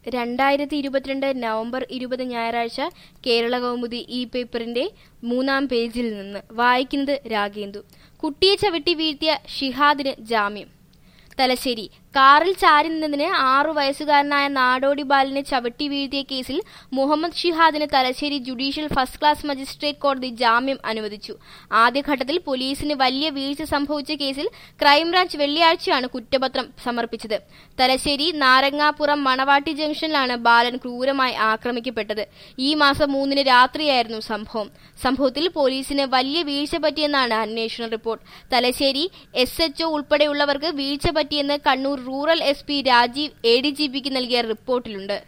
രണ്ടായിരത്തി ഇരുപത്തിരണ്ട് നവംബർ ഇരുപത് ഞായറാഴ്ച കേരള കൗമുദി ഈ പേപ്പറിന്റെ മൂന്നാം പേജിൽ നിന്ന് വായിക്കുന്നത് രാഗേന്ദു കുട്ടിയെ ചവിട്ടി വീഴ്ത്തിയ ഷിഹാദിന് ജാമ്യം തലശ്ശേരി കാറിൽ ചാരി നിന്നതിന് ആറു വയസ്സുകാരനായ നാടോടി ബാലിനെ ചവിട്ടി വീഴ്ത്തിയ കേസിൽ മുഹമ്മദ് ഷിഹാദിന് Thalassery judicial first class magistrate കോടതി ജാമ്യം അനുവദിച്ചു ആദ്യഘട്ടത്തിൽ പോലീസിന് വലിയ വീഴ്ച സംഭവിച്ച കേസിൽ ക്രൈംബ്രാഞ്ച് വെള്ളിയാഴ്ചയാണ് കുറ്റപത്രം സമർപ്പിച്ചത് തലശ്ശേരി നാരങ്ങാപ്പുറം മണവാട്ടി ജംഗ്ഷനിലാണ് ബാലൻ ക്രൂരമായി ആക്രമിക്കപ്പെട്ടത് ഈ മാസം മൂന്നിന് രാത്രിയായിരുന്നു സംഭവം സംഭവത്തിൽ പോലീസിന് വലിയ വീഴ്ച പറ്റിയെന്നാണ് അന്വേഷണ റിപ്പോർട്ട് തലശ്ശേരി എസ് എച്ച്ഒ ഉൾപ്പെടെയുള്ളവർക്ക് വീഴ്ച പറ്റിയെന്ന് Kannur rural S P Rajeev A D G പിക്ക് നൽകിയ റിപ്പോർട്ടിലുണ്ട്